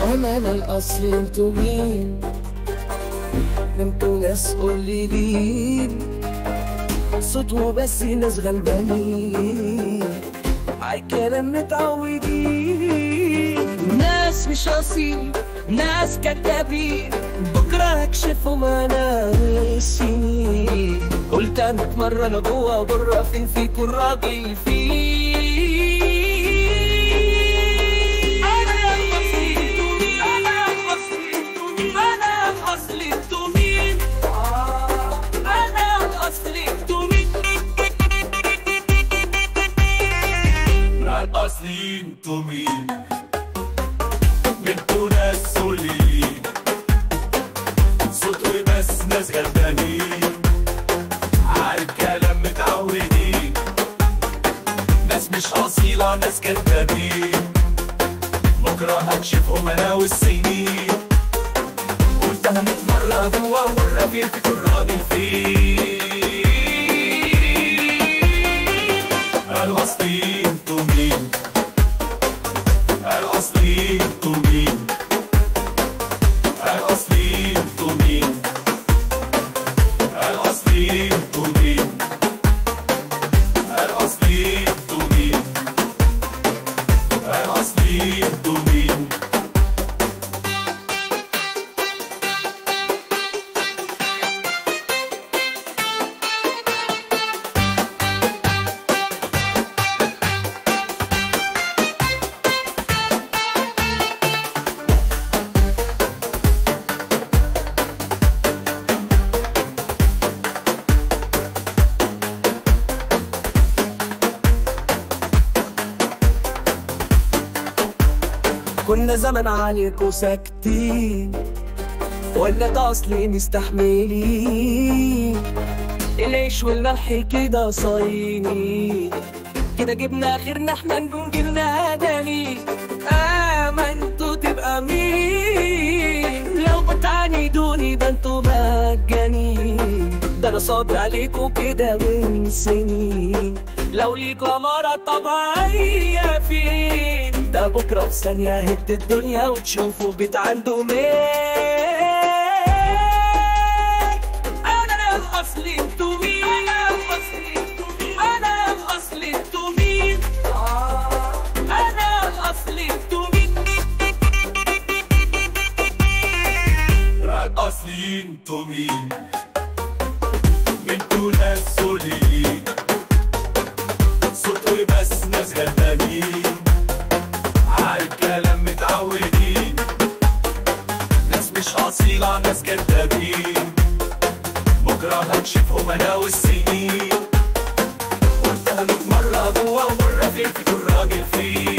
انا انا الاصل انتوا مين انتوا ناس قليلين صوت وبس ناس غلبانين عالكلام متعودين ناس مش اصيل ناس كدابين بكره هكشفهم انا سنين قلت انا اتمرن انا جوه وبره فين فيكوا الراجل فين انا الاصل انتوا مين انا الاصل انتوا مين انا الاصل انتوا مين انا الاصل انتوا مين الاصلي انتوا مين انتوا ناس قليلين صوت وبس ناس غلبانين عالكلام متعودين ناس مش اصيلة ناس كدابين بكرة هكشفهم انا والسنين قلت انا ميت مرة جوا مرة فين في كل راجل فين الاصلي انتوا مين الاصلي انتوا مين الاصلي انتوا مين الاصلي انتوا مين الاصلي انتوا مين الاصلي انتوا مين كنا زمان عليكوا ساكتين ولا ده اصلي مستحملين العيش والملح كده صاينين كده جبنا اخرنا احنا نكون جيلنا ادمي امنتوا تبقى مين لو بتعاندوني ده انتوا مجانين ده انا صاد عليكوا كده من سنين لو ليكوا مرة طبيعية فين ده بكرة في ثانية هد الدنيا وتشوفوا بيت عنده مين أنا الأصل انتوا مين أنا الأصل انتوا مين أنا الأصل انتوا مين أنا الأصل انتوا مين الاصلي انتوا مين انتوا ناس قليلين صوت وبس ناس غلبانين عالكلام متعودين ناس مش اصيلة ناس كدابين بكرة هكشفهم انا والسنين قلت انا مرة جوا ومرة فين في كل راجل فين